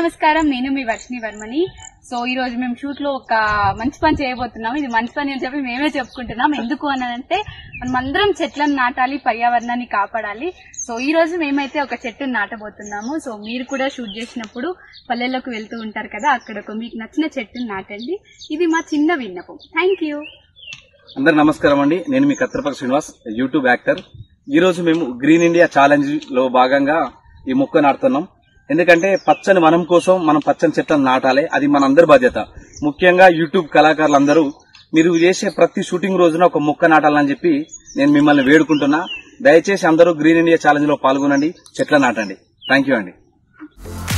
నమస్కారం నేను మీ వర్షిని వర్మని సో ఈ రోజు మేము షూట్ లో ఒక మంచి పని చేయబోతున్నాం ఇది మంచి పని అని చెప్పి మేమే చెప్పుకుంటున్నాం ఎందుకు అని అంటే మనం అందరం చెట్లను నాటాలి పర్యావరణాన్ని కాపాడాలి సో ఈ రోజు మేమైతే ఒక చెట్టును నాటబోతున్నాము సో మీరు కూడా షూట్ చేసినప్పుడు పల్లెల్లోకి వెళ్తూ ఉంటారు కదా అక్కడ ఒక మీకు నచ్చిన చెట్టును నాటండి ఇది మా చిన్న విన్నపం థ్యాంక్ యూ అందరు నమస్కారం అండి నేను మీ కత్రపక శ్రీనివాస్ యూట్యూబ్ యాక్టర్ ఈ రోజు మేము గ్రీన్ ఇండియా ఛాలెంజ్ లో భాగంగా ఈ మొక్క నాటుతున్నాం ఎందుకంటే పచ్చని వనం కోసం మనం పచ్చని చెట్లను నాటాలి అది మన అందరి బాధ్యత ముఖ్యంగా యూట్యూబ్ కళాకారులందరూ మీరు చేసే ప్రతి షూటింగ్ రోజున ఒక మొక్క నాటాలని చెప్పి నేను మిమ్మల్ని వేడుకుంటున్నా దయచేసి అందరూ గ్రీన్ ఇండియా ఛాలెంజ్ లో పాల్గొనండి చెట్ల నాటండి థ్యాంక్ యూ అండి